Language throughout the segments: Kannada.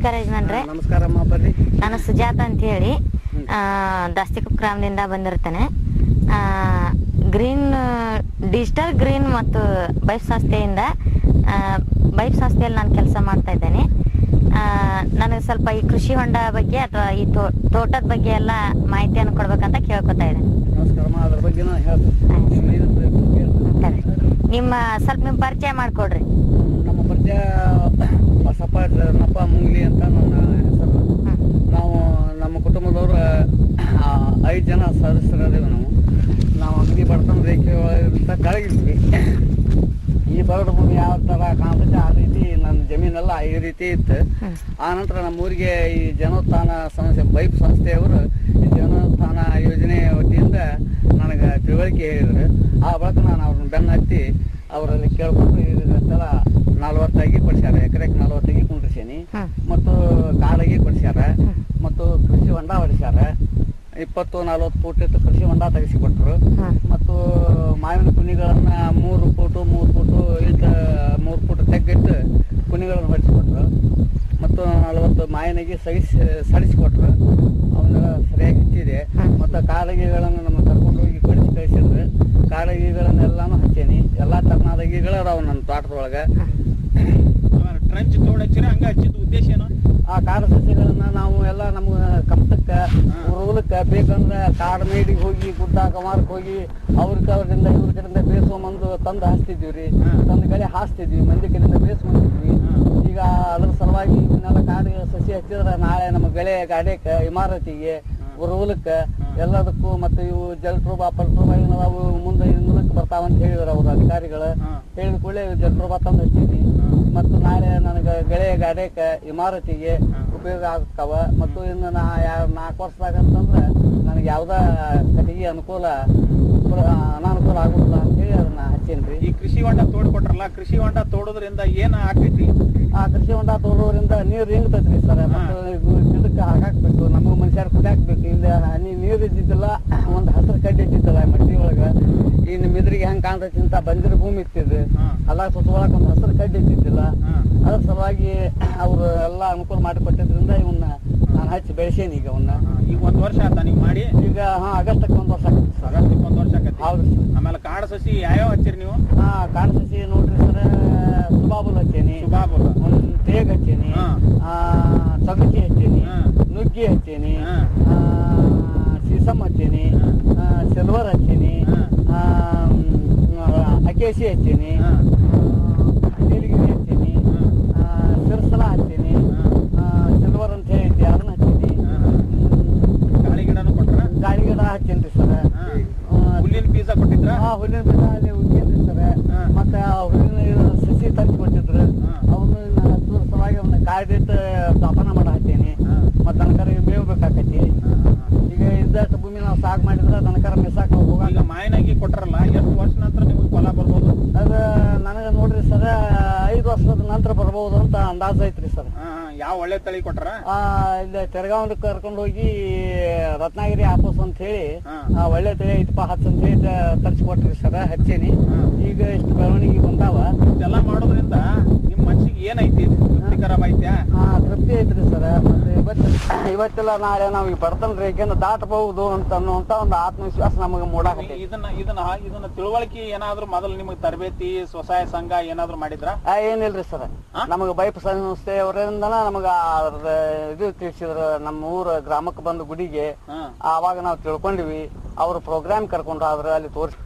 ನಮಸ್ಕಾರ ಯಜಮಾನ್ರೆ ನಮಸ್ಕಾರಮ್ಮ ಬರ್ರಿ ನಾನು ಸುಜಾತ ಅಂತ ಹೇಳಿ ಆ, ದಾಸ್ತಿಕುಪ್ ಗ್ರಾಮದಿಂದ ಬಂದಿರ್ತೇನೆ ಆ, ಗ್ರೀನ್ ಡಿಜಿಟಲ್ ಗ್ರೀನ್ ಮತ್ತು ಬೈಫ್ ಸಂಸ್ಥೆಯಿಂದ ಆ, ಬೈಫ್ ಸಂಸ್ಥೆಯಲ್ಲಿ ನಾನು ಕೆಲಸ ಮಾಡ್ತಾ ಇದ್ದೇನೆ ಆ, ನನಗೆ ಸ್ವಲ್ಪ ಈ ಕೃಷಿ ಹೊಂಡ ಬಗ್ಗೆ ಅಥವಾ ಈ ತೋ ತೋಟದ ಬಗ್ಗೆ ಎಲ್ಲ ಮಾಹಿತಿಯನ್ನು ಕೊಡ್ಬೇಕಂತ ಕೇಳ್ಕೊತಾ ಇದ್ದೇನೆ ನಮಸ್ಕಾರಮ್ಮ ಅದ್ರ ಬಗ್ಗೆ ನಾನು ಹೇಳ್ತೀನಿ ನೀವು ಏನು ಬೇಕು ಕೇಳ್ತೀನಿ. ಸರಿ. ನಿಮ್ಮ ಸ್ವಲ್ಪ ನಿಮ್ಮ ಪರಿಚಯ ಮಾಡಿಕೊಡ್ರಿ ನಮ್ಮ ಪರಿಚಯ ಬಸಪ್ಪ ನಪ್ಪ ಮುಂಗ್ಲಿ ಅಂತ ನನ್ನ ಹೆಸರು ನಾವು ನಮ್ಮ ಕುಟುಂಬದವರು ಐದು ಜನ ಸದಸ್ಯರದೇವೆ ನಾವು ನಾವು ಅಂಗಡಿ ಬಡತನ ರೇಖೆ ಒಳಗಿಂತ ಕೆಳಗಿದ್ವಿ ಈ ಬರಡು ಭೂಮಿ ಯಾವ ಥರ ಕಾಣ್ತೈತೆ ಆ ರೀತಿ ನನ್ನ ಜಮೀನೆಲ್ಲ ಈ ರೀತಿ ಇತ್ತು ಹ್ಮ್. ಆ ನಂತರ ನಮ್ಮ ಊರಿಗೆ ಈ ಜನೋತ್ಥಾನ ಸಂಸ್ಥೆ ಬೈಪ್ ಸಂಸ್ಥೆಯವರು ಈ ಜನೋತ್ಥಾನ ಯೋಜನೆ ವತಿಯಿಂದ ನನಗೆ ತಿಳುವಳಿಕೆ ಹೇಳಿದ್ರು ಆ ಬಳಿಕ ನಾನು ಅವ್ರನ್ನ ಬೆನ್ನ ಹತ್ತಿ ಅವರಲ್ಲಿ ಕೇಳ್ಕೊಂಡು ಇದೆಲ್ಲ ನಲ್ವತ್ತಾಗಿ ಕೊಡ್ಸ್ಯಾರ ಎಕರೆಗೆ ನಲ್ವತ್ತಾಗಿ ಕುಂಡ್ರಿಸೀನಿ ಹ್ಮ್. ಮತ್ತು ಕಾಡಿಗೆ ಕೊಡ್ಸ್ಯಾರ ಮತ್ತು ಕೃಷಿ ಹೊಂಡ ಹೊಡಿಸ್ಯಾರ ಇಪ್ಪತ್ತು ನಲ್ವತ್ತು ಫೂಟ್ ಇತ್ತು ಕೃಷಿ ಹೊಂಡ ತೆಗೆಸಿಕೊಟ್ರು ಹ್ಮ್. ಮತ್ತು ಮಾವಿನ ಕುಣಿಗಳನ್ನ ಮೂರು ಫೂಟು ಮೂರು ಫೂಟು ಇಟ್ಟು ಮೂರು ಫೂಟ್ ತೆಗ್ಗಿಟ್ಟು ಕುಣಿಗಳನ್ನು ಹೊಡಿಸ್ಕೊಟ್ರು ಮತ್ತು ನಲವತ್ತು ಮಾವಿನಿಗೆ ಸಗಿಸಿ ಸಡಿಸಿಕೊಟ್ರು ಅವನ್ನ ಸರಿಯಾಗಿ ಹಚ್ಚಿದೆ ಮತ್ತು ಕಾಲಗಿಗಳನ್ನು ನಮ್ಮ ಕರ್ಕೊಂಡು ಹೋಗಿ ಕಳಿಸಿ ಕಳಿಸಿದ್ರು ಕಾಲಗಿಗಳನ್ನೆಲ್ಲಾನು ಹಚ್ಚೀನಿ ಎಲ್ಲ ತರನಾದ ಅಗಿಗಳು ಅದಾವ ನನ್ನ ತೋಟದೊಳಗೆ ಟ್ರಂಚ್ ತೋಡ್ ಹಚ್ಚಿರ ಹಂಗ ಹಚ್ಚಿದ ಉದ್ದೇಶ ಏನು ಆ ಕಾಡು ಸಸ್ಯಗಳನ್ನ ನಾವು ಎಲ್ಲ ನಮ್ಮ ಕಮತಕ್ಕ ಉರುವಲಕ್ಕ ಬೇಕಂದ್ರೆ ಕಾಡು ಮೇಡಿಗೆ ಹೋಗಿ ಗುಡ್ಡ ಕಮಾರಕ್ಕೆ ಹೋಗಿ ಅವ್ರ ಕಡೆಯಿಂದ ಇವ್ರ ಕಡೆಯಿಂದ ಬೇಸ್ಕೊಂಬಂದು ತಂದು ಹಾಸ್ತಿದ್ವಿ ರೀ ತಂದು ಕಡೆ ಹಾಸ್ತಿದ್ವಿ ಮಂದಿ ಕಡೆಯಿಂದ ಬೇಸ್ಕೊಂಡಿದ್ವಿ ಈಗ ಅದ್ರ ಸಲುವಾಗಿ ಇವನ್ನೆಲ್ಲ ಕಾಡು ಸಸಿ ಹಚ್ಚಿದ್ರೆ ನಾಳೆ ನಮ್ಮ ಬೆಳೆ ಗಾಡಿಯಕ್ಕೆ ಇಮಾರತಿಗೆ ಉರುವಲಕ್ಕ ಎಲ್ಲದಕ್ಕೂ ಮತ್ತೆ ಇವು ಜಲಪ್ರಭಾ ಪಲ್ಪ್ರಭಾ ಏನದಾವು ಮುಂದೆ ಇನ್ನಕ್ಕೆ ಬರ್ತಾವಂತ ಹೇಳಿದ್ರು ಅವ್ರ ಅಧಿಕಾರಿಗಳು ಹೇಳಿದ ಕೂಡಲೇ ಜಲಪ್ರಭಾ ತಂದು ಹಚ್ಚಿದ್ವಿ ಮತ್ತು ನಾಳೆ ನನಗೆ ಗೆಳೆಯ ಗಾಡ್ಯಕ್ಕೆ ಇಮಾರತಿಗೆ ಉಪಯೋಗ ಆಗ್ತಾವ ಮತ್ತು ಇನ್ನು ನಾ ಯಾ- ನಾಲ್ಕು ವರ್ಷದಾಗ ಅಂತಂದ್ರೆ ನನಗೆ ಯಾವ್ದ ಕಟ್ಟಿಗೆ ಅನುಕೂಲ ಪ್ರ- ಅನಾನುಕೂಲ ಆಗುದಿಲ್ಲ ಅಂತ ಹೇಳಿ ಅದನ್ನ ಹಚ್ಚೀನ್ರಿ ಈ ಕೃಷಿ ಹೊಂಡ ತೋಡ್ ಕೊಟ್ರಲ್ಲ ಕೃಷಿ ಹೊಂಡ ತೋಡೋದ್ರಿಂದ ಏನ್ ಆಗ್ತೈತಿ ಆ ಕೃಷಿ ಹೊಂಡ ತೋರೋದ್ರಿಂದ ನೀರು ಹಿಂಗ್ತೈತ್ರಿ ಸರ್ ಮತ್ತು ಇದು ಗಿಡಕ್ಕೆ ಹಾಕಾಕ್ಬೇಕು ನಮಗೆ ಮನುಷ್ಯರು ಕುಡಿಯಾಕ್ಬೇಕು ಇಲ್ಲಿ ಹನಿ ನೀರು ಇದ್ದಿದ್ದಿಲ್ಲ ಒಂದು ಹಸಿರು ಕಡ್ಡಿ ಇದ್ದಿದ್ದಲ್ಲ ಮಟ್ಟಿ ಒಳಗೆ ಇನ್ನು ಮಿದ್ರಿಗೆ ಹೆಂಗ್ ಕಾಣ್ತೈತಿ ಅಂತ ಬಂದಿರೋ ಭೂಮಿ ಇತ್ತಿದ್ದು ಅಲ್ಲ ಸುತ್ತೊಳಕ್ ಒಂದು ಹಸಿರು ಕಡ್ಡಿ ಇದ್ದಿದ್ದಿಲ್ಲ ಅದ್ರ ಸಲುವಾಗಿ ಅವರು ಎಲ್ಲ ಅನುಕೂಲ ಮಾಡಿಕೊಟ್ಟಿದ್ರಿಂದ ಇವನ್ನ ನಾನು ಹಚ್ಚಿ ಬೆಳೆಸೇನಿ ಈಗ ಅವನ್ನ ಈಗ ಒಂದ್ ವರ್ಷ ಆತ ನೀವ್ ಮಾಡಿ ಈಗ ಹಾ ಆಗಸ್ಟಕ್ಕೆ ಒಂದು ವರ್ಷ ಆಗತ್ತೆ ಸರ್ ಆಗಸ್ಟ್ ಒಂದ್ ವರ್ಷ ಆಕತಿ ಹೌದ್ರಿ ಸರ್ ಆಮೇಲೆ ಕಾಡು ಸಸಿ ಯಾವ್ಯಾವ ಹಚ್ಚಿರಿ ನೀವು ಹಾ ಕಾಡು ಸಸಿ ನೋಡ್ರಿ ಸರ್ ಸುಬಾಬುಲ್ ಹಚ್ಚೇನಿ ಸುಬಾಬುಲ್ ಒಂದು ತೇಗ್ ಹಚ್ಚೇನಿ ಹಾ. ಆ, ಚಗಚಿ ಹಚ್ಚೇನಿ ಹಾ. ನುಗ್ಗಿ ಹಚ್ಚೇನಿ ಹಾ. ಆ, ಸೀಸಮ್ ಹಚ್ಚೇನಿ ಹಾ. ಆ, ಸಿಲ್ವರ್ ಹಚ್ಚೇನಿ ಹಾ. ಆ, ಮ್, ಅಕೇಸಿ ಹಚ್ಚೇನಿ ಹಾ. ನೀಲಗಿರಿ ಹಚ್ಚೇನಿ ಆ, ಸಿರ್ಸಲ ಹಚ್ಚೇನಿ ಆ, ಸಿಲ್ವರ್ ಅಂತ ಹೇಳಿ ಅದನ್ನ ಹಚ್ಚೇನಿ ಹಾ. ಹ್ಮ್, ಗಾಳಿ ಗಿಡನು ಕೊಟ್ರ ಗಾಳಿ ಗಿಡ ಹಚ್ಚೇನ್ರಿ ಸರ್ ಹಾ. ಹುಲ್ಲಿನ ಬೀಜ ಕೊಟ್ಟಿದ್ರ ಆ ಹುಲ್ಲಿನ ಬೀಜ ಅಲ್ಲಿ ಉಗ್ಗೇನ್ರಿ ಸರ್ ಹಾ. ಮತ್ತೆ ಆ ಹುಲ್ಲಿನ ಇದು ಸಸಿ ತಂದು ಕೊಟ್ಟಿದ್ರು ಹಾ. ಅವನು ಹತ್ತು ಸಲುವಾಗಿ ಅವನ್ನ ಕಾಯ್ದಿಟ್ಟು ಸ್ಥಾಪನ ಮಾಡ ಹತ್ತೀನಿ ಹಾ. ಮತ್ತೆ ದನಕರಿಗೆ ಮೇವು ಬೇಕಾಕತಿ ಈಗ ಇದ್ದಷ್ಟು ಭೂಮಿ ನಾವು ಸಾಗ್ ಮಾಡಿದ್ರೆ ದನಕರ ಮೆಸಾಕ ಈಗ ಹೋಗಲ್ಲ ಮಾಯನಾಗಿ ಕೊಟ್ರಲ್ಲ ಎಷ್ಟು ವರ್ಷ ನಂತರ ನಿಮ್ಗೆ ಫಲ ಬರ್ಬೋದು ಅದು ನನಗೆ ನೋಡ್ರಿ ಸರ್ ಐದು ವರ್ಷದ ನಂತರ ಬರ್ಬೋದು ಅಂತ ಅಂದಾಜು ಐತ್ರಿ ಸರ್ ಹಾ, ಹಾ. ಯಾವ ಒಳ್ಳೆ ತಳಿ ಕೊಟ್ರ ಆ, ಇಲ್ಲಿ ತೆರಗಾವಂದ ಕರ್ಕೊಂಡು ಹೋಗಿ ರತ್ನಗಿರಿ ಆಪೋಸ್ ಅಂತ ಹೇಳಿ ಹಾ. ಆ, ಒಳ್ಳೆ ತಳಿ ಐತಪ್ಪ ಹಚ್ಚ ಅಂತ ಹೇಳಿ ತರಿಸ್ಕೊಟ್ರಿ ಸರ್ ಹಚ್ಚೇನಿ ಹಾ. ಈಗ ಇಷ್ಟು ಬೆಳವಣಿಗೆ ಬಂದಾವ ಇದೆಲ್ಲ ಮಾಡೋದ್ರಿಂದ ನಿಮ್ ಮನ್ಸಿಗೆ ಏನೈತಿ ತೃಪ್ತಿಕರವಾಯ್ತ್ಯಾ ಹಾ ತೃಪ್ತಿ ಐತ್ರಿ ಸರ್ ಮತ್ತೆ ಇವತ್ತು ಇವತ್ತೆಲ್ಲ ನಾಳೆ ನಾವು ಈ ಬಡತನ ರೇಖೆಯನ್ನು ದಾಟಬಹುದು ಅಂತ ಅನ್ನುವಂತ ಒಂದು ಆತ್ಮವಿಶ್ವಾಸ ನಮಗೆ ಮೂಡಾಕತ್ತೈತಿ ಇದನ್ನ ಇದನ್ನ ಇದನ್ನ ತಿಳುವಳಿಕೆ ಏನಾದ್ರು ಮೊದಲು ನಿಮಗೆ ತರಬೇತಿ ಸ್ವಸಹಾಯ ಸಂಘ ಏನಾದ್ರು ಮಾಡಿದ್ರ ಆ, ಏನಿಲ್ರಿ ಸರ್ ನಮಗೆ ಬೈಪ್ ಸಂಸ್ಥೆ ಅವರಿಂದನ ನಮಗ ಅದ್ರದ್ದು ಇದು ತಿಳಿಸಿದ್ರು ನಮ್ಮ ಊರ ಗ್ರಾಮಕ್ಕೆ ಬಂದು ಗುಡಿಗೆ ಹಾ ಆವಾಗ ನಾವು ತಿಳ್ಕೊಂಡಿವಿ ಅವ್ರು ಪ್ರೋಗ್ರಾಮ್ ಕರ್ಕೊಂಡು ಆದ್ರೆ ಅಲ್ಲಿ ತೋರಿಸ್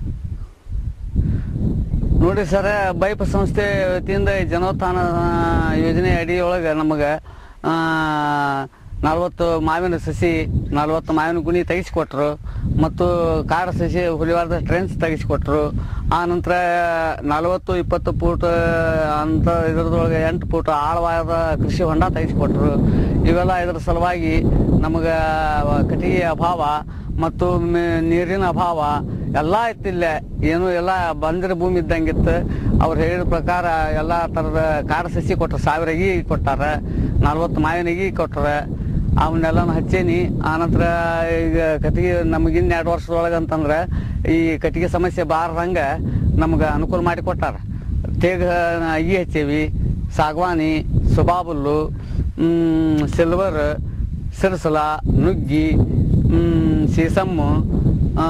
ನೋಡಿ ಸರ್ ಬೈಪ್ ಸಂಸ್ಥೆ ವತಿಯಿಂದ ಈ ಜನೋತ್ಥಾನ ಯೋಜನೆ ಅಡಿಯೊಳಗೆ ನಮಗೆ ನಲ್ವತ್ತು ಮಾವಿನ ಸಸಿ ನಲ್ವತ್ತು ಮಾವಿನ ಗುಣಿ ತೆಗಿಸಿಕೊಟ್ರು ಮತ್ತು ಕಾಡು ಸಸಿ ಹುಲಿವಾರದ ಟ್ರೆನ್ಸ್ ತೆಗಿಸಿಕೊಟ್ರು ಆ ನಂತರ ನಲವತ್ತು ಇಪ್ಪತ್ತು ಫೂಟ್ ಅಂತ ಇದ್ರದೊಳಗೆ ಎಂಟು ಫೂಟ್ ಆಳವಾದ ಕೃಷಿ ಹೊಂಡ ತೆಗಿಸಿಕೊಟ್ರು ಇವೆಲ್ಲ ಇದ್ರ ಸಲುವಾಗಿ ನಮಗೆ ಕಟ್ಟಿಗೆ ಅಭಾವ ಮತ್ತು ಮೆ- ನೀರಿನ ಅಭಾವ ಎಲ್ಲ ಇತ್ತಿಲ್ಲ ಏನು ಎಲ್ಲ ಬಂದಿರ ಭೂಮಿ ಇದ್ದಂಗಿತ್ತು ಅವ್ರು ಹೇಳಿದ ಪ್ರಕಾರ ಎಲ್ಲ ಥರದ ಕಾಡು ಸಸಿ ಕೊಟ್ರು ಸಾವಿರ ಅಗಿ ಕೊಟ್ಟಾರ ನಲ್ವತ್ತು ಮಾವಿನ ಅಗಿ ಕೊಟ್ರ ಅವನ್ನೆಲ್ಲನ ಹಚ್ಚೇನಿ ಆನಂತರ ಈಗ ಕಟ್ಟಿಗೆ ನಮಗಿನ್ನ ಎರಡು ವರ್ಷದೊಳಗೆ ಅಂತಂದ್ರೆ ಈ ಕಟ್ಟಿಗೆ ಸಮಸ್ಯೆ ಬಾರದಂಗೆ ನಮ್ಗೆ ಅನುಕೂಲ ಮಾಡಿ ಕೊಟ್ಟಾರ ತೇಗ ಅಗಿ ಹಚ್ಚೇವಿ ಸಾಗವಾನಿ ಸುಬಾಬುಲ್ಲು ಸಿಲ್ವರ್ ಸಿರ್ಸಲ ನುಗ್ಗಿ ಮ್, ಸೀಸಮ್ಮು ಆ,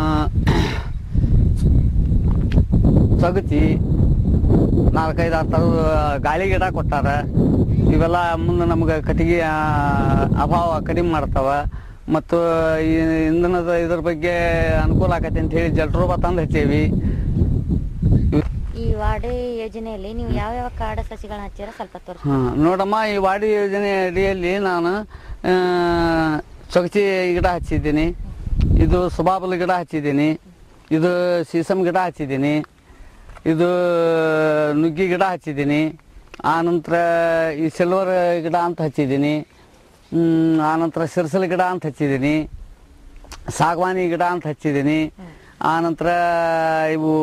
ಸಗತಿ ನಾಲ್ಕೈದು ಆರು ಥರದ ಗಾಳಿ ಗಿಡ ಕೊಟ್ಟಾರ ಇವೆಲ್ಲ ಮುಂದೆ ನಮ್ಗೆ ಕಟ್ಟಿಗೆ ಆ, ಅಭಾವ ಕಡಿಮೆ ಮಾಡ್ತಾವ ಮತ್ತು ಈ ಇಂಧನದ ಇದ್ರ ಬಗ್ಗೆ ಅನುಕೂಲ ಆಕತಿ ಅಂತ ಹೇಳಿ ಜಲ್ಟ್ರೋಬ ತಂದು ಹಚ್ಚೇವಿ ಈ ವಾಡೆ ಯೋಜನೆಯಲ್ಲಿ ನೀವು ಯಾವ ಯಾವ ಕಾಡ ಸಸಿಗಳನ್ನ ಹಚ್ಚಿರ ಸ್ವಲ್ಪ ತೋರಿಸಿ ಹಾ, ನೋಡಮ್ಮ ಈ ವಾಡಿ ಯೋಜನೆ ಅಡಿಯಲ್ಲಿ ನಾನು ಆ, ಸೊಗಚಿ ಗಿಡ ಹಚ್ಚಿದ್ದೀನಿ ಇದು ಸುಬಾಬಲ್ ಗಿಡ ಹಚ್ಚಿದ್ದೀನಿ ಇದು ಸೀಸಮ್ ಗಿಡ ಹಚ್ಚಿದ್ದೀನಿ ಇದು ನುಗ್ಗಿ ಗಿಡ ಹಚ್ಚಿದ್ದೀನಿ ಆನಂತರ ಈ ಸಿಲ್ವರ್ ಗಿಡ ಅಂತ ಹಚ್ಚಿದ್ದೀನಿ ಹ್ಮ್, ಆನಂತರ ಸಿರ್ಸಲ್ ಗಿಡ ಅಂತ ಹಚ್ಚಿದ್ದೀನಿ ಸಾಗವಾನಿ ಗಿಡ ಅಂತ ಹಚ್ಚಿದ್ದೀನಿ ಆನಂತರ ಇವು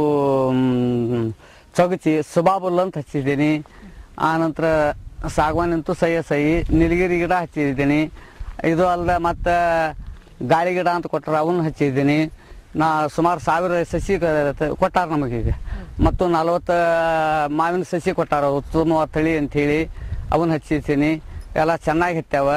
ಮ್, ಚೊಗಚಿ ಸುಬಾಬುಲ್ ಅಂತ ಹಚ್ಚಿದ್ದೀನಿ ಆನಂತರ ಸಾಗವಾನಿ ಅಂತೂ ಸಹ್ಯ ಸಹಿ ನೀಲಗಿರಿ ಗಿಡ ಹಚ್ಚಿದ್ದೀನಿ ಇದು ಅಲ್ಲದೆ ಮತ್ತು ಗಾಳಿ ಗಿಡ ಅಂತ ಕೊಟ್ಟರೆ ಅವನ್ನ ಹಚ್ಚಿದ್ದೀನಿ ನಾ ಸುಮಾರು ಸಾವಿರ ಸಸಿ ಕ- ಕೊಟ್ಟಾರ ನಮಗೀಗ ಮತ್ತು ನಲವತ್ತು ಮಾವಿನ ಸಸಿ ಕೊಟ್ಟಾರ ಉತ್ತಮ ತಳಿ ಅಂಥೇಳಿ ಅವನ್ನ ಹಚ್ಚಿದ್ದೀನಿ ಎಲ್ಲ ಚೆನ್ನಾಗಿ ಹತ್ಯಾವ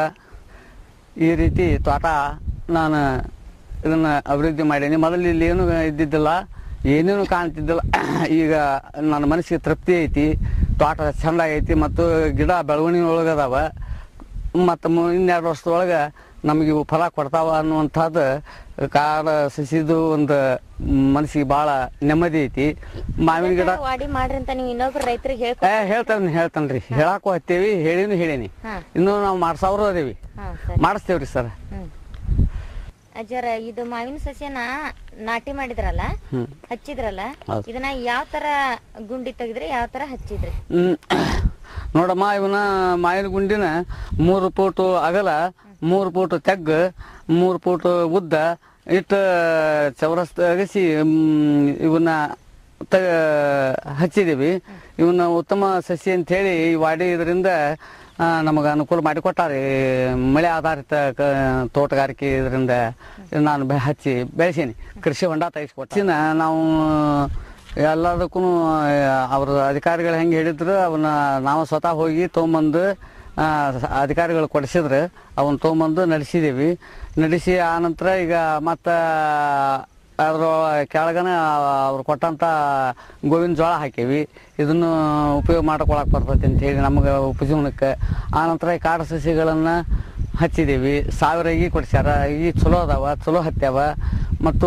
ಈ ರೀತಿ ತೋಟ ನಾನು ಇದನ್ನ ಅಭಿವೃದ್ಧಿ ಮಾಡೀನಿ ಮೊದಲು ಇಲ್ಲಿ ಏನು ಇದ್ದಿದ್ದಿಲ್ಲ ಏನೇನು ಕಾಣ್ತಿದ್ದಿಲ್ಲ ಈಗ ನನ್ನ ಮನಸ್ಸಿಗೆ ತೃಪ್ತಿ ಐತಿ ತೋಟ ಚಂದ ಐತಿ ಮತ್ತು ಗಿಡ ಬೆಳವಣಿಗೆ ಒಳಗದಾವ ಮತ್ತು ಇನ್ನೆರಡು ವರ್ಷದೊಳಗೆ ನಮಗೆ ಇವು ಫಲ ಕೊಡ್ತಾವ ಅನ್ನುವಂಥದ್ದು ಕಾಡ ಸಸಿದು ಒಂದು ಮನಸ್ಸಿಗೆ ಭಾಳ ನೆಮ್ಮದಿ ಐತಿ ಮಾವಿನ ಗಿಡ ವಾಡಿ ಮಾಡ್ರಿ ಅಂತ ನೀವು ಇನ್ನೊಬ್ರು ರೈತರಿಗೆ ಹೇಳ್ಕೊ ಏ ಹೇಳ್ತಾನೆ ಹೇಳ್ತಾನ್ರಿ ಹೇಳಾಕು ಹತ್ತೇವಿ ಹೇಳಿನೂ ಹೇಳೀನಿ ಹಾ ಇನ್ನೂ ನಾವು ಮಾಡ್ಸಾವ್ರು ಅದೇವಿ ಹಾ ಸರಿ ಮಾಡಿಸ್ತೇವ್ರಿ ಸರ್ ಹ್ಮ್ ಅಜ್ಜರ ಇದು ಮಾವಿನ ಸಸ್ಯನ ನಾಟಿ ಮಾಡಿದ್ರಲ್ಲ ಹ್ಮ್ ಹಚ್ಚಿದ್ರಲ್ಲ ಹೌದು. ಇದನ್ನ ಯಾವ ತರ ಗುಂಡಿ ತೆಗೆದ್ರಿ ಯಾವ ತರ ಹಚ್ಚಿದ್ರಿ ಹ್ಮ್. ನೋಡಮ್ಮ ಇವನ ಮಾವಿನ ಗುಂಡಿನ ಮೂರು ಫೂಟು ಅಗಲ ಮೂರು ಫೂಟು ತೆಗ್ಗು ಮೂರು ಫೂಟು ಉದ್ದ ಇಟ್ಟು ಚೌರಸ್ ಅಗಸಿ ಮ್, ಇವನ್ನ ತ ಹಚ್ಚಿದೀವಿ ಇವನ್ನ ಉತ್ತಮ ಸಸಿ ಅಂತ ಹೇಳಿ ಈ ವಾಡಿ ಇದರಿಂದ ನಮಗೆ ಅನುಕೂಲ ಮಾಡಿಕೊಟ್ಟಾರೆ ಈ ಮಳೆ ಆಧಾರಿತ ಕ- ತೋಟಗಾರಿಕೆ ಇದರಿಂದ ನಾನು ಬೆ- ಹಚ್ಚಿ ಬೆಳೆಸೀನಿ ಕೃಷಿ ಹೊಂಡ ತೆಗಿಸ್ಕೊಟ್ಟಿನ ನಾವು ಎಲ್ಲದಕ್ಕೂ ಅವ್ರ ಅಧಿಕಾರಿಗಳು ಹೆಂಗೆ ಹೇಳಿದ್ರು ಅವನ್ನ ನಾವು ಸ್ವತಃ ಹೋಗಿ ತೊಗೊಂಬಂದು ಆ, ಸ- ಅಧಿಕಾರಿಗಳು ಕೊಡಿಸಿದ್ರು ಅವನ್ನ ತೊಗೊಂಬಂದು ನಡೆಸಿದ್ದೀವಿ ನಡೆಸಿ ಆನಂತರ ಈಗ ಮತ್ತು ಅದ್ರ ಕೆಳಗನ ಅವ್ರು ಕೊಟ್ಟಂಥ ಗೋವಿನ ಜೋಳ ಹಾಕೀವಿ ಇದನ್ನು ಉಪಯೋಗ ಮಾಡ್ಕೊಳಕ್ಕೆ ಬರ್ತೈತಿ ಅಂತ ಹೇಳಿ ನಮಗೆ ಉಪಜೀವನಕ್ಕೆ ಆನಂತರ ಈ ಕಾಡು ಸಸಿಗಳನ್ನು ಹಚ್ಚಿದ್ದೀವಿ ಸಾವಿರ ಈ ಕೊಡ್ಸ್ಯಾರ ಈ ಚಲೋ ಅದಾವ ಚಲೋ ಹತ್ಯಾವ ಮತ್ತು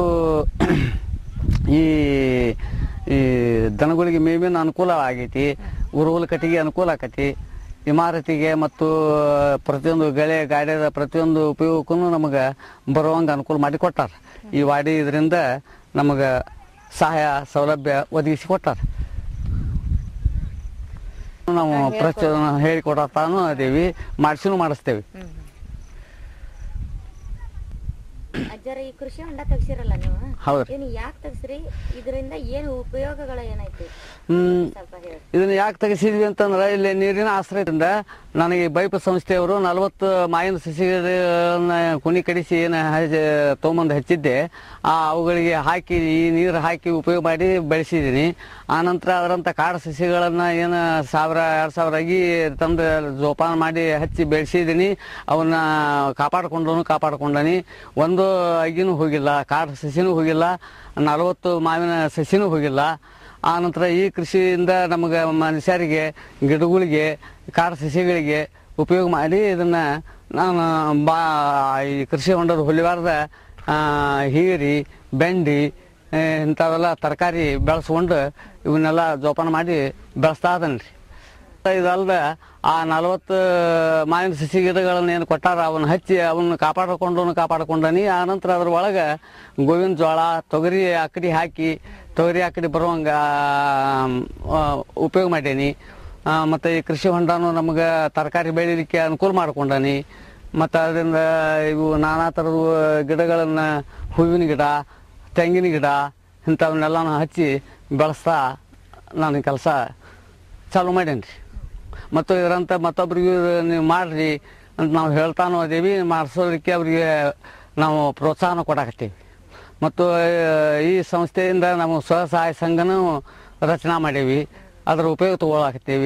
ಈ ಈ ದನಗಳಿಗೆ ಮೇವಿನ ಅನುಕೂಲ ಆಗೈತಿ ಉರುವಲು ಕಟ್ಟಿಗೆ ಅನುಕೂಲ ಆಕತಿ ಇಮಾರತಿಗೆ ಮತ್ತು ಪ್ರತಿಯೊಂದು ಗಳೆ ಗಾಡಿಯ ಪ್ರತಿಯೊಂದು ಉಪಯೋಗಕ್ಕೂ ನಮಗೆ ಬರುವಂಗೆ ಅನುಕೂಲ ಮಾಡಿ ಕೊಟ್ಟಾರ ಈ ವಾಡಿ ಇದರಿಂದ ನಮಗೆ ಸಹಾಯ ಸೌಲಭ್ಯ ಒದಗಿಸಿ ಕೊಟ್ಟಾರ ನಾವು ಪ್ರಚೋದನ ಹೇಳಿಕೊಡತಾನು ಅದೇವಿ ಮಾಡಿಸಿನೂ ಮಾಡಿಸ್ತೇವೆ ಅಜ್ಜರ ಈ ಕೃಷಿ ಹೊಂಡ ತೆಗ್ಸಿರಲ್ಲ ನೀವು ಹೌದು ಇದನ್ನ ಯಾಕೆ ತೆಗ್ಸ್ರಿ ಇದರಿಂದ ಏನು ಉಪಯೋಗಗಳು ಏನೈತಿ ಹ್ಮ್ ಸ್ವಲ್ಪ ಹೇಳಿ ಇದನ್ನ ಯಾಕೆ ತೆಗೆಸಿದ್ವಿ ಅಂತಂದ್ರೆ ಇಲ್ಲಿ ನೀರಿನ ಆಶ್ರಯದಿಂದ ನನಗೆ ಬೈಪ್ ಸಂಸ್ಥೆಯವರು ನಲವತ್ತು ಮಾವಿನ ಸಸಿಗಳನ್ನ ಕುಣಿ ಕಡಿಸಿ ಏನು ತೊಗೊಂಬಂದು ಹಚ್ಚಿದ್ದೆ ಆ ಅವುಗಳಿಗೆ ಹಾಕಿ ಈ ನೀರು ಹಾಕಿ ಉಪಯೋಗ ಮಾಡಿ ಬೆಳೆಸಿದ್ದೀನಿ ಆನಂತರ ಅದರಂಥ ಕಾಡು ಸಸಿಗಳನ್ನು ಏನು ಸಾವಿರ ಎರಡು ಸಾವಿರ ಅಗಿ ತಂದು ಜೋಪಾನ ಮಾಡಿ ಹಚ್ಚಿ ಬೆಳೆಸಿದ್ದೀನಿ ಅವನ್ನ ಕಾಪಾಡ್ಕೊಂಡನು ಕಾಪಾಡ್ಕೊಂಡನಿ ಒಂದು ಅಗಿನೂ ಹೋಗಿಲ್ಲ ಕಾಡು ಸಸಿನೂ ಹೋಗಿಲ್ಲ ನಲವತ್ತು ಮಾವಿನ ಸಸಿನೂ ಹೋಗಿಲ್ಲ ಆನಂತರ ಈ ಕೃಷಿಯಿಂದ ನಮಗೆ ಮನುಷ್ಯರಿಗೆ ಗಿಡಗಳಿಗೆ ಕಾಡು ಸಸಿಗಳಿಗೆ ಉಪಯೋಗ ಮಾಡಿ ಇದನ್ನ ನಾನು ಬಾ ಈ ಕೃಷಿ ಹೊಂಡದ ಹುಲಿವಾರದ ಹೀರಿ ಬೆಂಡಿ ಆ, ಇಂಥವೆಲ್ಲ ತರಕಾರಿ ಬೆಳೆಸ್ಕೊಂಡು ಇವನ್ನೆಲ್ಲ ಜೋಪಾನ ಮಾಡಿ ಬೆಳೆಸ್ತಾ ಇದನ್ರಿ ಇದಲ್ದ ಆ ನಲವತ್ತು ಮಾವಿನ ಸಸಿ ಗಿಡಗಳನ್ನ ಏನು ಕೊಟ್ಟಾರ ಅವನ್ನ ಹಚ್ಚಿ ಅವನ್ನ ಕಾಪಾಡಿಕೊಂಡು ಕಾಪಾಡ್ಕೊಂಡನಿ ಆನಂತರ ಅದ್ರ ಒಳಗೆ ಗೋವಿನ ಜೋಳ ತೊಗರಿ ಅಕ್ಕಡಿ ಹಾಕಿ ತೊಗರಿ ಅಕ್ಕಡಿ ಬರುವಂಗ ಆ, ಉಪಯೋಗ ಮಾಡೀನಿ ಆ, ಮತ್ತೆ ಈ ಕೃಷಿ ಹೊಂಡನು ನಮಗೆ ತರಕಾರಿ ಬೆಳಿಲಿಕ್ಕೆ ಅನುಕೂಲ ಮಾಡ್ಕೊಂಡನಿ ಮತ್ತು ಅದರಿಂದ ಇವು ನಾನಾ ಥರದ ಗಿಡಗಳನ್ನು ಹೂವಿನ ಗಿಡ ತೆಂಗಿನ ಗಿಡ ಇಂಥವನ್ನೆಲ್ಲನೂ ಹಚ್ಚಿ ಬೆಳೆಸ್ತಾ ನಾನು ಕೆಲಸ ಚಾಲು ಮಾಡೇನಿ ರೀ ಮತ್ತು ಇದರಂತ ಮತ್ತೊಬ್ರಿಗೂ ನೀವು ಮಾಡ್ರಿ ಅಂತ ನಾವು ಹೇಳ್ತಾನೂ ಅದೇವಿ ಮಾಡಿಸೋದಕ್ಕೆ ಅವರಿಗೆ ನಾವು ಪ್ರೋತ್ಸಾಹನ ಕೊಡಾಕತ್ತೀವಿ ಮತ್ತು ಆ, ಈ ಸಂಸ್ಥೆಯಿಂದ ನಾವು ಸ್ವಸಹಾಯ ಸಂಘನೂ ರಚನಾ ಮಾಡೀವಿ ಅದರ ಉಪಯೋಗ ತಗೊಳಕತ್ತೀವಿ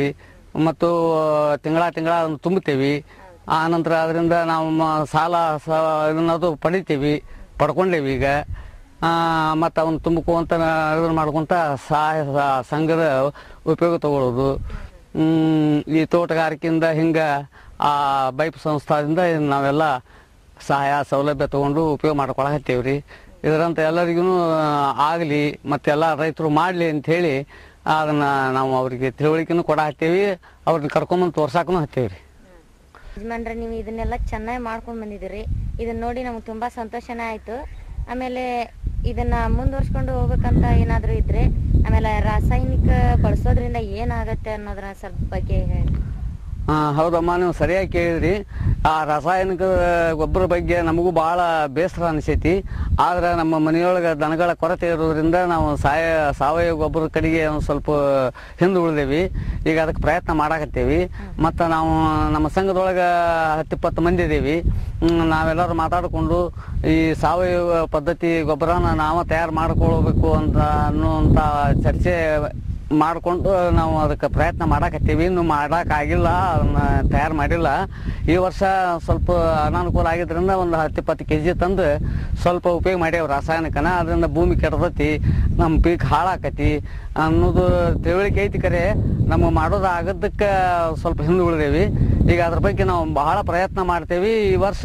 ಮತ್ತು ತಿಂಗಳ ತಿಂಗಳ ಅದನ್ನು ತುಂಬುತ್ತೇವೆ ಆ ನಂತರ ಅದರಿಂದ ನಾವು ಮ- ಸಾಲ ಸ ಇದನ್ನದು ಪಡಿತೀವಿ ಪಡ್ಕೊಂಡೇವಿ ಈಗ ಮತ್ತು ಅವನು ತುಂಬಿಕೊಂತ ಇದನ್ನು ಮಾಡ್ಕೊಂತ ಸಹಾಯ ಸ- ಸಂಘದ ಉಪಯೋಗ ತಗೊಳ್ಳೋದು ಹ್ಮ್, ಈ ತೋಟಗಾರಿಕೆಯಿಂದ ಹಿಂಗೆ ಆ ಬೈಪ್ ಸಂಸ್ಥಾದಿಂದ ನಾವೆಲ್ಲ ಸಹಾಯ ಸೌಲಭ್ಯ ತಗೊಂಡು ಉಪಯೋಗ ಮಾಡ್ಕೊಳಕತ್ತೀವಿ ರೀ ಇದರಂತ ಎಲ್ಲರಿಗೂ ಆಗಲಿ ಮತ್ತೆಲ್ಲ ರೈತರು ಮಾಡಲಿ ಅಂತ ಹೇಳಿ ಅದನ್ನ ನಾವು ಅವರಿಗೆ ತಿಳುವಳಿಕೆನೂ ಕೊಡಾಕತ್ತೀವಿ ಅವ್ರನ್ನ ಕರ್ಕೊಂಬಂದು ತೋರ್ಸಾಕನು ಹತ್ತೀವಿ ರೀ ಯಜಮಾನ್ರೆ ನೀವು ಇದನ್ನೆಲ್ಲ ಚೆನ್ನಾಗಿ ಮಾಡ್ಕೊಂಡು ಬಂದಿದ್ದೀರಿ ಇದನ್ನ ನೋಡಿ ನಮ್ಗೆ ತುಂಬಾ ಸಂತೋಷನೇ ಆಯ್ತು ಆಮೇಲೆ ಇದನ್ನ ಮುಂದುವರ್ಸ್ಕೊಂಡು ಹೋಗ್ಬೇಕಂತ ಏನಾದರೂ ಇದ್ರೆ ಆಮೇಲೆ ರಾಸಾಯನಿಕ ಬಳಸೋದ್ರಿಂದ ಏನಾಗತ್ತೆ ಅನ್ನೋದ್ರ ಸ್ವಲ್ಪ ಬಗ್ಗೆ ಹೇಳಿ ಹಾ ಹೌದಮ್ಮ ನೀವು ಸರಿಯಾಗಿ ಕೇಳಿದ್ರಿ ಆ ರಾಸಾಯನಿಕ ಗೊಬ್ಬರ ಬಗ್ಗೆ ನಮಗೂ ಬಹಳ ಬೇಸರ ಅನಿಸೈತಿ ಆದ್ರೆ ನಮ್ಮ ಮನೆಯೊಳಗೆ ದನಗಳ ಕೊರತೆ ಇರೋದ್ರಿಂದ ನಾವು ಸಾಯ ಸಾವಯವ ಗೊಬ್ಬರ ಕಡೆಗೆ ಒಂದು ಸ್ವಲ್ಪ ಹಿಂದೆ ಉಳಿದೇವಿ ಈಗ ಅದಕ್ಕೆ ಪ್ರಯತ್ನ ಮಾಡಾಕತ್ತೀವಿ ಮತ್ತು ನಾವು ನಮ್ಮ ಸಂಘದೊಳಗೆ ಹತ್ತಿಪ್ಪತ್ತು ಮಂದಿ ಇದ್ದೀವಿ ಹ್ಮ್, ನಾವೆಲ್ಲರೂ ಮಾತಾಡಿಕೊಂಡು ಈ ಸಾವಯವ ಪದ್ಧತಿ ಗೊಬ್ಬರನ ನಾವು ತಯಾರು ಮಾಡ್ಕೊಳ್ಬೇಕು ಅಂತ ಅನ್ನುವಂಥ ಚರ್ಚೆ ಮಾಡಿಕೊಂಡು ನಾವು ಅದಕ್ಕೆ ಪ್ರಯತ್ನ ಮಾಡಾಕತ್ತೀವಿ ಇನ್ನು ಮಾಡೋಕ್ಕಾಗಿಲ್ಲ ಅದನ್ನ ತಯಾರು ಮಾಡಿಲ್ಲ ಈ ವರ್ಷ ಸ್ವಲ್ಪ ಅನಾನುಕೂಲ ಆಗಿದ್ರಿಂದ ಒಂದು ಹತ್ತು ಇಪ್ಪತ್ತು ಕೆ ಜಿ ತಂದು ಸ್ವಲ್ಪ ಉಪಯೋಗ ಮಾಡ್ಯಾವ ರಾಸಾಯನಿಕನ ಅದರಿಂದ ಭೂಮಿ ಕೆಡತೈತಿ ನಮ್ಮ ಪೀಕ್ ಹಾಳಾಕತಿ ಅನ್ನೋದು ತಿಳುವಳಿಕೆ ಐತಿ ಕರೆ ನಮ್ಮ ಮಾಡೋದು ಆಗದಕ್ಕೆ ಸ್ವಲ್ಪ ಹಿಂದೆ ಉಳಿದೇವಿ ಈಗ ಅದ್ರ ಬಗ್ಗೆ ನಾವು ಬಹಳ ಪ್ರಯತ್ನ ಮಾಡ್ತೇವೆ ಈ ವರ್ಷ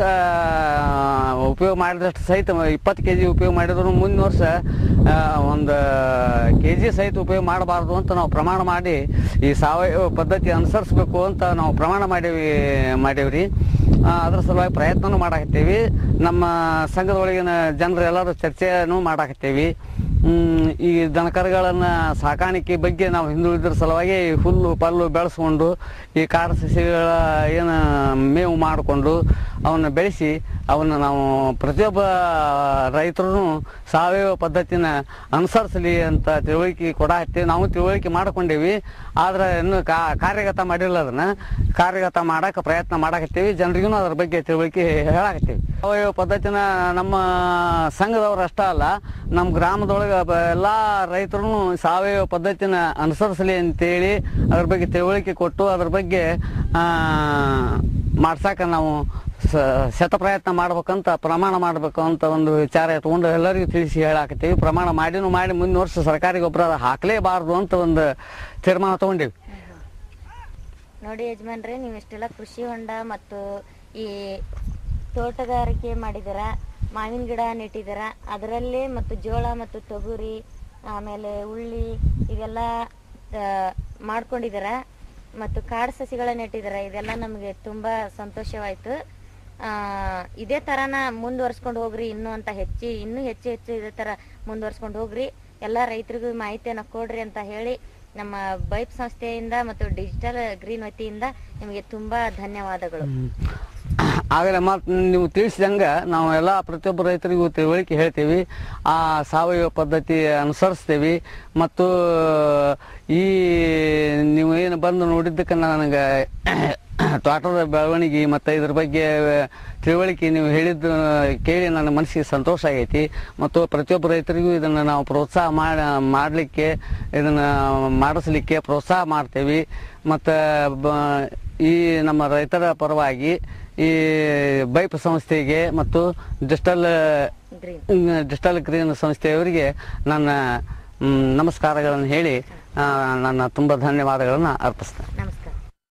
ಉಪಯೋಗ ಮಾಡಿದಷ್ಟು ಸಹಿತ ಇಪ್ಪತ್ತು ಕೆ ಜಿ ಉಪಯೋಗ ಮಾಡಿದ್ರು ಮುಂದಿನ ವರ್ಷ ಆ, ಒಂದು ಕೆ ಜಿ ಸಹಿತ ಉಪಯೋಗ ಮಾಡಬಾರ್ದು ಅಂತ ನಾವು ಪ್ರಮಾಣ ಮಾಡಿ ಈ ಸಾವಯವ ಪದ್ಧತಿ ಅನುಸರಿಸ್ಬೇಕು ಅಂತ ನಾವು ಪ್ರಮಾಣ ಮಾಡೇವಿ ಮಾಡೇವ್ರಿ ಆ, ಅದ್ರ ಸಲುವಾಗಿ ಪ್ರಯತ್ನನೂ ಮಾಡಾಕತ್ತೀವಿ ನಮ್ಮ ಸಂಘದೊಳಗಿನ ಜನರು ಎಲ್ಲರೂ ಚರ್ಚೆನೂ ಮಾಡಾಕತ್ತೀವಿ ಹ್ಮ್, ಈ ದನಕರುಗಳನ್ನ ಸಾಕಾಣಿಕೆ ಬಗ್ಗೆ ನಾವು ಹಿಂದುಳಿದ್ರ ಸಲುವಾಗಿ ಈ ಹುಲ್ಲು ಪಲ್ಲು ಬೆಳೆಸ್ಕೊಂಡು ಈ ಕಾಡು ಸಸಿಗಳ ಏನು ಮೇವು ಮಾಡಿಕೊಂಡು ಅವನ್ನ ಬೆಳೆಸಿ ಅವನ್ನ ನಾವು ಪ್ರತಿಯೊಬ್ಬ ರೈತರು ಸಾವಯವ ಪದ್ಧತಿನ ಅನುಸರಿಸಲಿ ಅಂತ ತಿಳುವಳಿಕೆ ಕೊಡಾಕತ್ತೀವಿ ನಾವು ತಿಳುವಳಿಕೆ ಮಾಡ್ಕೊಂಡೇವಿ ಆದ್ರೆ ಇನ್ನು ಕಾ ಕಾರ್ಯಗತ ಮಾಡಿಲ್ಲ ಅದನ್ನ ಕಾರ್ಯಗತ ಮಾಡಕ್ಕೆ ಪ್ರಯತ್ನ ಮಾಡಾಕತ್ತೀವಿ ಜನರಿಗೂ ಅದ್ರ ಬಗ್ಗೆ ತಿಳುವಳಿಕೆ ಹೇಳಾಕತ್ತೀವಿ ಸಾವಯವ ಪದ್ಧತಿನ ನಮ್ಮ ಸಂಘದವ್ರು ಅಷ್ಟೇ ಅಲ್ಲ ನಮ್ಮ ಗ್ರಾಮದೊಳಗೆ ಬ- ಎಲ್ಲಾ ರೈತರು ಸಾವಯವ ಪದ್ಧತಿನ ಅನುಸರಿಸಲಿ ಅಂತೇಳಿ ಅದ್ರ ಬಗ್ಗೆ ತಿಳುವಳಿಕೆ ಕೊಟ್ಟು ಅದ್ರ ಬಗ್ಗೆ ಆ, ಮಾಡ್ಸಾಕ ನಾವು ಸ- ಶತ ಪ್ರಯತ್ನ ಮಾಡ್ಬೇಕಂತ ಪ್ರಮಾಣ ಮಾಡ್ಬೇಕು ಅಂತ ಒಂದು ವಿಚಾರ ಇಟ್ಕೊಂಡು ಎಲ್ಲರಿಗೂ ತಿಳಿಸಿ ಹೇಳಾಕತ್ತೀವಿ ಪ್ರಮಾಣ ಮಾಡಿನೂ ಮಾಡಿ ಮುಂದಿನ ವರ್ಷ ಸರ್ಕಾರಿ ಗೊಬ್ಬರ ಹಾಕಲೇಬಾರ್ದು ಅಂತ ಒಂದು ತೀರ್ಮಾನ ತಗೊಂಡೀವಿ ನೋಡಿ ಯಜಮಾನ್ರೆ ನೀವು ಇಷ್ಟೆಲ್ಲ ಕೃಷಿ ಹೊಂಡ ಮತ್ತು ಈ ತೋಟಗಾರಿಕೆ ಮಾಡಿದಾರ ಮಾವಿನ ಗಿಡ ನೆಟ್ಟಿದಾರ ಅದರಲ್ಲೇ ಮತ್ತು ಜೋಳ ಮತ್ತು ತೊಗರಿ ಆಮೇಲೆ ಉಳ್ಳಿ ಇವೆಲ್ಲ ಆ, ಮಾಡ್ಕೊಂಡಿದಾರ ಮತ್ತು ಕಾಡು ಸಸಿಗಳ ನೆಟ್ಟಿದಾರ ಇದೆಲ್ಲ ನಮಗೆ ತುಂಬಾ ಸಂತೋಷವಾಯ್ತು ಆ, ಇದೇ ತರನ ಮುಂದುವರ್ಸ್ಕೊಂಡು ಹೋಗ್ರಿ ಇನ್ನೂ ಅಂತ ಹೆಚ್ಚಿ ಇನ್ನೂ ಹೆಚ್ಚು ಹೆಚ್ಚು ಇದೇ ತರ ಮುಂದುವರ್ಸ್ಕೊಂಡು ಹೋಗ್ರಿ ಎಲ್ಲ ರೈತರಿಗೂ ಮಾಹಿತಿಯನ್ನ ಕೊಡ್ರಿ ಅಂತ ಹೇಳಿ ನಮ್ಮ ಬೈಪ್ ಸಂಸ್ಥೆಯಿಂದ ಮತ್ತು ಡಿಜಿಟಲ್ ಗ್ರೀನ್ ವತಿಯಿಂದ ನಿಮಗೆ ತುಂಬಾ ಧನ್ಯವಾದಗಳು ಆಗಲೇ ಮತ್ತು ನೀವು ತಿಳಿಸಿದಂಗೆ ನಾವು ಎಲ್ಲ ಪ್ರತಿಯೊಬ್ಬ ರೈತರಿಗೂ ತಿಳುವಳಿಕೆ ಹೇಳ್ತೀವಿ ಆ ಸಾವಯವ ಪದ್ಧತಿ ಅನುಸರಿಸ್ತೀವಿ ಮತ್ತು ಈ ನೀವು ಏನು ಬಂದು ನೋಡಿದ್ದಕ್ಕೆ ನನಗೆ ತೋಟದ ಬೆಳವಣಿಗೆ ಮತ್ತು ಇದ್ರ ಬಗ್ಗೆ ತಿಳುವಳಿಕೆ ನೀವು ಹೇಳಿದ್ದು ಕೇಳಿ ನನ್ನ ಮನಸ್ಸಿಗೆ ಸಂತೋಷ ಆಗೈತಿ ಮತ್ತು ಪ್ರತಿಯೊಬ್ಬ ರೈತರಿಗೂ ಇದನ್ನು ನಾವು ಪ್ರೋತ್ಸಾಹ ಮಾಡ ಮಾಡಲಿಕ್ಕೆ ಇದನ್ನು ಮಾಡಿಸ್ಲಿಕ್ಕೆ ಪ್ರೋತ್ಸಾಹ ಮಾಡ್ತೇವೆ ಮತ್ತು ಬ ಈ ನಮ್ಮ ರೈತರ ಪರವಾಗಿ ಈ ಬೈಪ್ ಸಂಸ್ಥೆಗೆ ಮತ್ತು ಡಿಜಿಟಲ್ ಗ್ರೀನ್ ಡಿಜಿಟಲ್ ಗ್ರೀನ್ ಸಂಸ್ಥೆಯವರಿಗೆ ನನ್ನ ಮ್, ನಮಸ್ಕಾರಗಳನ್ನು ಹೇಳಿ ಆ, ನನ್ನ ತುಂಬ ಧನ್ಯವಾದಗಳನ್ನು ಅರ್ಪಿಸ್ತೇನೆ